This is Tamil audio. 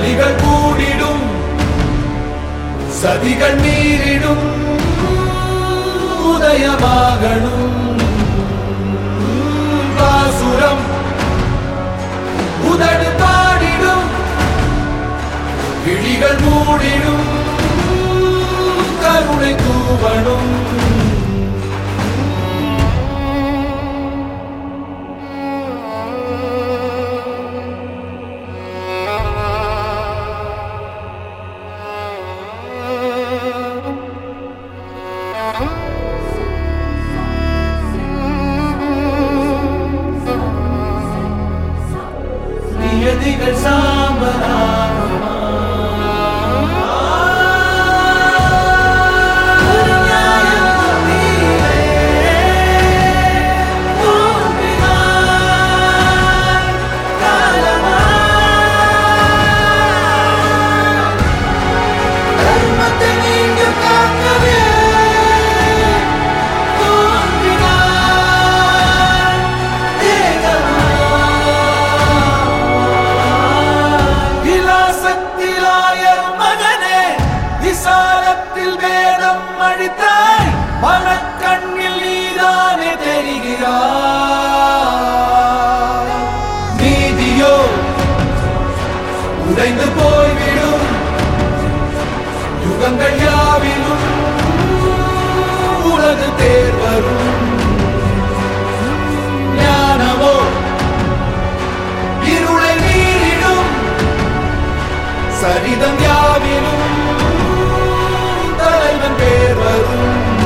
சதிகள் கூடிடும் சதிகள் மீறிடும் உதயமாகணும் பாசுரம் உதடு பாடிடும் விழிகள் மூடிடும் கருணை தூவணும் நியதிகள் சாம்பலாகுமா நியாயம் நீரே தோன்றினாய் காலமாய் தர்மத்தை நீங்கும் காக்கவே தோன்றினாய் தேகமாய் விலாசத்திலாயர் மகனே விசாலத்தில் வேதம் அழித்தாய் மனக்கண்ணில் நீதானே தெரிகிறாய் நீதியோ உடைந்து போய்விடும் யுகங்கள் யாவிலும் உலகு தேர் வரும் ஞானமோ இருளை மீறிடும் சரிதம் யாவிலும் தலைவன் பேர் வரும்